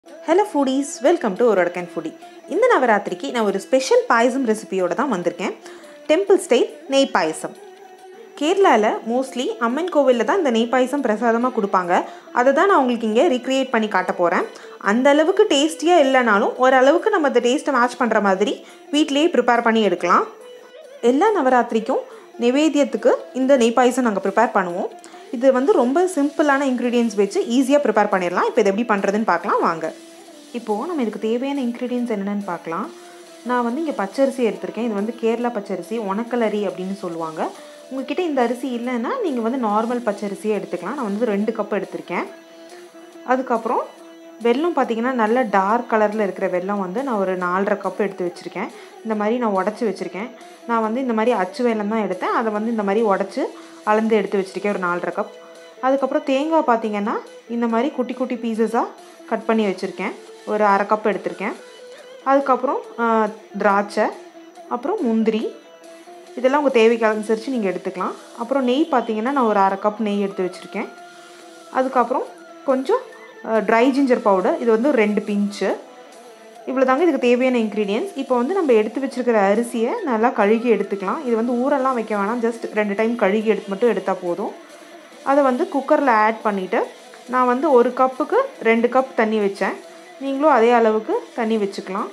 hello foodies welcome to ஒரு ஒடக்கன் foodie இந்த நவராத்திரிக்கு நான் ஒரு ஸ்பெஷல் பாயசம் ரெசிபியோட தான் வந்திருக்கேன் டெம்பிள் ஸ்டைல் நெய் பாயசம் கேரளாவில் மோஸ்ட்லி அம்மன் கோவிலில் தான் இந்த நெய் பாயசம் பிரசாதமாக கொடுப்பாங்க அதை தான் நான் உங்களுக்கு இங்கே ரீக்ரியேட் பண்ணி காட்ட போகிறேன் அந்த அளவுக்கு டேஸ்டியாக இல்லைனாலும் ஓரளவுக்கு நம்ம அந்த டேஸ்ட்டை மேட்ச் பண்ணுற மாதிரி வீட்டிலேயே ப்ரிப்பேர் பண்ணி எடுக்கலாம் எல்லா நவராத்திரிக்கும் நிவேத்தியத்துக்கு இந்த நெய் பாயசம் நாங்கள் ப்ரிப்பேர் பண்ணுவோம் இது வந்து ரொம்ப சிம்பிளான இன்க்ரீடியன்ஸ் வச்சு ஈஸியாக ப்ரிப்பேர் பண்ணிடலாம் இப்போ இது எப்படி பண்ணுறதுன்னு பார்க்கலாம் வாங்க இப்போது நம்ம இதுக்கு தேவையான இன்க்ரீடியன்ஸ் என்னென்னு பார்க்கலாம் நான் வந்து இங்கே பச்சரிசி எடுத்திருக்கேன் இது வந்து கேரளா பச்சரிசி உணக்கலரி அப்படின்னு சொல்லுவாங்க உங்ககிட்ட இந்த அரிசி இல்லைன்னா நீங்கள் வந்து நார்மல் பச்சரிசியே எடுத்துக்கலாம் நான் வந்து ரெண்டு கப் எடுத்திருக்கேன் அதுக்கப்புறம் வெல்லம் பார்த்தீங்கன்னா நல்ல டார்க் கலரில் இருக்கிற வெல்லம் வந்து நான் ஒரு நாலரை கப் எடுத்து வச்சுருக்கேன் இந்த மாதிரி நான் உடச்சி வச்சுருக்கேன் நான் வந்து இந்த மாதிரி அச்சு வெல்லம் தான் எடுத்தேன் அதை வந்து இந்த மாதிரி உடச்சி அளந்து எடுத்து வச்சுருக்கேன் ஒரு நாலரை கப் அதுக்கப்புறம் தேங்காய் பார்த்தீங்கன்னா இந்த மாதிரி குட்டி குட்டி பீசஸாக கட் பண்ணி வச்சுருக்கேன் ஒரு அரை கப் எடுத்திருக்கேன் அதுக்கப்புறம் திராட்சை அப்புறம் முந்திரி இதெல்லாம் உங்கள் தேவைக்கு அனுசரித்து நீங்கள் எடுத்துக்கலாம் அப்புறம் நெய் பார்த்தீங்கன்னா நான் ஒரு அரை கப் நெய் எடுத்து வச்சுருக்கேன் அதுக்கப்புறம் கொஞ்சம் ட்ரை ஜிஞ்சர் பவுடர் இது வந்து ரெண்டு பிஞ்சு இவ்வளோ தாங்க இதுக்கு தேவையான இன்க்ரீடியன்ஸ் இப்போ வந்து நம்ம எடுத்து வச்சுருக்கிற அரிசியை நல்லா கழுகி எடுத்துக்கலாம் இது வந்து ஊரெல்லாம் வைக்க வேணாம் ஜஸ்ட் ரெண்டு டைம் கழுகி எடுத்து மட்டும் எடுத்தால் போதும் அதை வந்து குக்கரில் ஆட் பண்ணிவிட்டு நான் வந்து ஒரு கப்புக்கு ரெண்டு கப் தண்ணி வச்சேன் நீங்களும் அதே அளவுக்கு தண்ணி வச்சுக்கலாம்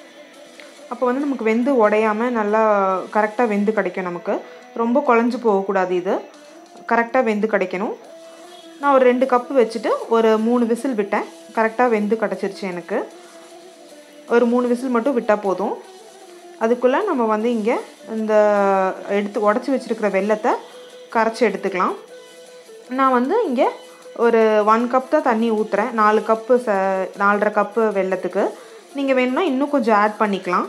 அப்போ வந்து நமக்கு வெந்து உடையாமல் நல்லா கரெக்டாக வெந்து கிடைக்கும் நமக்கு ரொம்ப குழஞ்சி போகக்கூடாது இது கரெக்டாக வெந்து கிடைக்கணும் நான் ஒரு ரெண்டு கப்பு வச்சுட்டு ஒரு மூணு விசில் விட்டேன் கரெக்டாக வெந்து கிடச்சிருச்சு எனக்கு ஒரு மூணு விசில் மட்டும் விட்டால் போதும் அதுக்குள்ளே நம்ம வந்து இங்கே இந்த எடுத்து உடச்சி வச்சுருக்கிற வெள்ளத்தை கரைச்சி எடுத்துக்கலாம் நான் வந்து இங்கே ஒரு ஒன் கப் தான் தண்ணி ஊற்றுறேன் நாலு கப்பு ச நாலரை கப்பு வெள்ளத்துக்கு நீங்கள் வேணும்னா இன்னும் கொஞ்சம் ஆட் பண்ணிக்கலாம்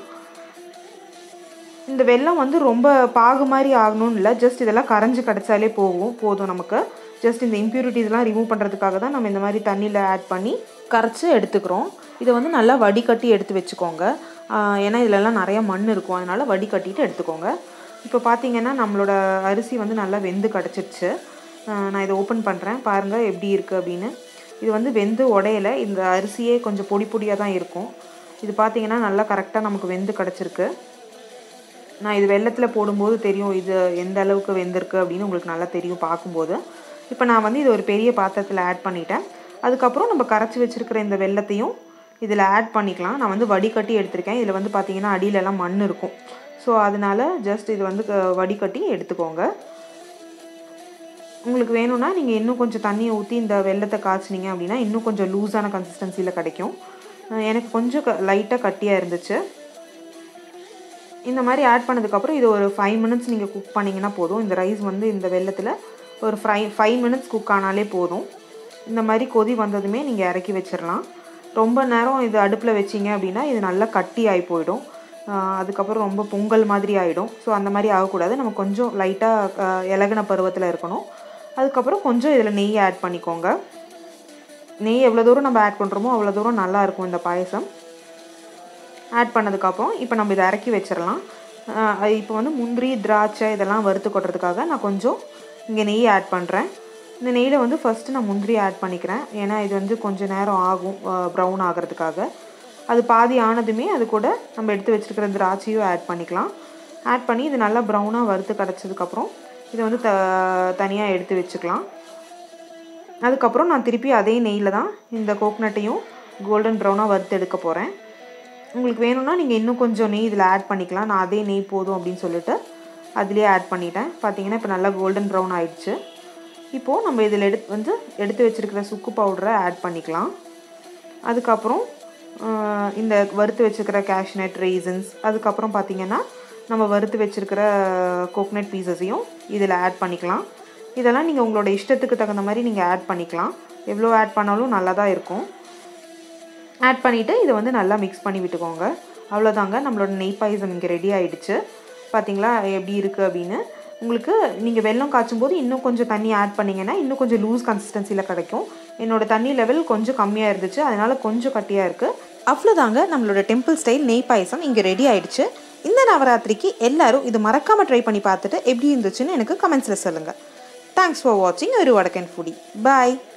இந்த வெள்ளம் வந்து ரொம்ப பாகு மாதிரி ஆகணும்னு இல்லை ஜஸ்ட் இதெல்லாம் கரைஞ்சி கிடச்சாலே போகும் போதும் நமக்கு ஜஸ்ட் இந்த இம்ப்யூரிட்டிஸ்லாம் ரிமூவ் பண்ணுறதுக்காக தான் நம்ம இந்த மாதிரி தண்ணியில் ஆட் பண்ணி கரைச்சி எடுத்துக்கிறோம் இதை வந்து நல்லா வடிகட்டி எடுத்து வச்சுக்கோங்க ஏன்னா இதிலெல்லாம் நிறையா மண் இருக்கும் அதனால் வடிகட்டிட்டு எடுத்துக்கோங்க இப்போ பார்த்தீங்கன்னா நம்மளோட அரிசி வந்து நல்லா வெந்து கிடச்சிருச்சு நான் இதை ஓப்பன் பண்ணுறேன் பாருங்கள் எப்படி இருக்குது அப்படின்னு இது வந்து வெந்து உடையில இந்த அரிசியே கொஞ்சம் பொடி பொடியாக தான் இருக்கும் இது பார்த்தீங்கன்னா நல்லா கரெக்டாக நமக்கு வெந்து கிடச்சிருக்கு நான் இது வெள்ளத்தில் போடும்போது தெரியும் இது எந்த அளவுக்கு வெந்திருக்கு அப்படின்னு உங்களுக்கு நல்லா தெரியும் பார்க்கும்போது இப்போ நான் வந்து இது ஒரு பெரிய பாத்திரத்தில் ஆட் பண்ணிட்டேன் அதுக்கப்புறம் நம்ம கரைச்சி வச்சுருக்கிற இந்த வெள்ளத்தையும் இதில் ஆட் பண்ணிக்கலாம் நான் வந்து வடிகட்டி எடுத்திருக்கேன் இதில் வந்து பார்த்தீங்கன்னா அடியிலலாம் மண் இருக்கும் ஸோ அதனால் ஜஸ்ட் இது வந்து வடிகட்டி எடுத்துக்கோங்க உங்களுக்கு வேணும்னா நீங்கள் இன்னும் கொஞ்சம் தண்ணியை ஊற்றி இந்த வெள்ளத்தை காய்ச்சினீங்க அப்படின்னா இன்னும் கொஞ்சம் லூஸான கன்சிஸ்டன்சியில் கிடைக்கும் எனக்கு கொஞ்சம் க லைட்டாக கட்டியாக இருந்துச்சு இந்த மாதிரி ஆட் பண்ணதுக்கப்புறம் இது ஒரு ஃபைவ் மினிட்ஸ் நீங்கள் குக் பண்ணிங்கன்னா போதும் இந்த ரைஸ் வந்து இந்த வெள்ளத்தில் ஒரு ஃப்ரை ஃபைவ் மினிட்ஸ் குக் ஆனாலே போதும் இந்த மாதிரி கொதி வந்ததுமே நீங்கள் இறக்கி வச்சிடலாம் ரொம்ப நேரம் இது அடுப்பில் வச்சிங்க அப்படின்னா இது நல்லா கட்டி ஆகி போயிடும் அதுக்கப்புறம் ரொம்ப பொங்கல் மாதிரி ஆகிடும் ஸோ அந்த மாதிரி ஆகக்கூடாது நம்ம கொஞ்சம் லைட்டாக இலகின பருவத்தில் இருக்கணும் அதுக்கப்புறம் கொஞ்சம் இதில் நெய் ஆட் பண்ணிக்கோங்க நெய் எவ்வளோ தூரம் நம்ம ஆட் பண்ணுறோமோ அவ்வளோ தூரம் நல்லாயிருக்கும் இந்த பாயசம் ஆட் பண்ணதுக்கப்புறம் இப்போ நம்ம இதை இறக்கி வச்சிடலாம் இப்போ வந்து முந்திரி திராட்சை இதெல்லாம் வறுத்து கொட்டுறதுக்காக நான் கொஞ்சம் இங்கே நெய் ஆட் பண்ணுறேன் இந்த நெய்யில் வந்து ஃபஸ்ட்டு நான் முந்திரி ஆட் பண்ணிக்கிறேன் ஏன்னா இது வந்து கொஞ்சம் நேரம் ஆகும் ப்ரௌன் ஆகிறதுக்காக அது பாதி ஆனதுமே அது கூட நம்ம எடுத்து வச்சுருக்கிற திராட்சையும் ஆட் பண்ணிக்கலாம் ஆட் பண்ணி இது நல்லா ப்ரௌனாக வறுத்து கிடச்சதுக்கப்புறம் இதை வந்து த தனியாக எடுத்து வச்சுக்கலாம் அதுக்கப்புறம் நான் திருப்பி அதே நெய்யில் தான் இந்த கோக்னட்டையும் கோல்டன் ப்ரௌனாக வறுத்து எடுக்க போகிறேன் உங்களுக்கு வேணும்னா நீங்கள் இன்னும் கொஞ்சம் நெய் இதில் ஆட் பண்ணிக்கலாம் நான் அதே நெய் போதும் அப்படின்னு சொல்லிட்டு அதுலேயே ஆட் பண்ணிட்டேன் பார்த்தீங்கன்னா இப்போ நல்லா கோல்டன் ப்ரௌன் ஆயிடுச்சு இப்போது நம்ம இதில் எடுத்து வந்து எடுத்து வச்சுருக்கிற சுக்கு பவுடரை ஆட் பண்ணிக்கலாம் அதுக்கப்புறம் இந்த வறுத்து வச்சுருக்கிற கேஷ்நட் ரீசன்ஸ் அதுக்கப்புறம் பார்த்திங்கன்னா நம்ம வறுத்து வச்சுருக்கிற கோக்னட் பீசஸையும் இதில் ஆட் பண்ணிக்கலாம் இதெல்லாம் நீங்கள் உங்களோட இஷ்டத்துக்கு தகுந்த மாதிரி நீங்கள் ஆட் பண்ணிக்கலாம் எவ்வளோ ஆட் பண்ணாலும் நல்லா தான் இருக்கும் ஆட் பண்ணிவிட்டு இதை வந்து நல்லா மிக்ஸ் பண்ணி விட்டுக்கோங்க அவ்வளோதாங்க நம்மளோட நெய் பாயசம் இங்கே ரெடி ஆகிடுச்சு பார்த்தீங்களா எப்படி இருக்குது அப்படின்னு உங்களுக்கு நீங்கள் வெள்ளம் காய்ச்சும் போது இன்னும் கொஞ்சம் தண்ணி ஆட் பண்ணிங்கன்னா இன்னும் கொஞ்சம் லூஸ் கன்சிஸ்டன்சியில் கிடைக்கும் என்னோடய தண்ணி லெவல் கொஞ்சம் கம்மியாக இருந்துச்சு அதனால் கொஞ்சம் கட்டியாக இருக்குது அவ்வளோதாங்க நம்மளோட டெம்பிள் ஸ்டைல் நெய் பாயசம் இங்கே ரெடி ஆகிடுச்சு இந்த நவராத்திரிக்கு எல்லாரும் இது மறக்காமல் ட்ரை பண்ணி பார்த்துட்டு எப்படி இருந்துச்சுன்னு எனக்கு கமெண்ட்ஸில் சொல்லுங்கள் தேங்க்ஸ் ஃபார் வாட்சிங் ஒரு வடக்கன் ஃபுடி பாய்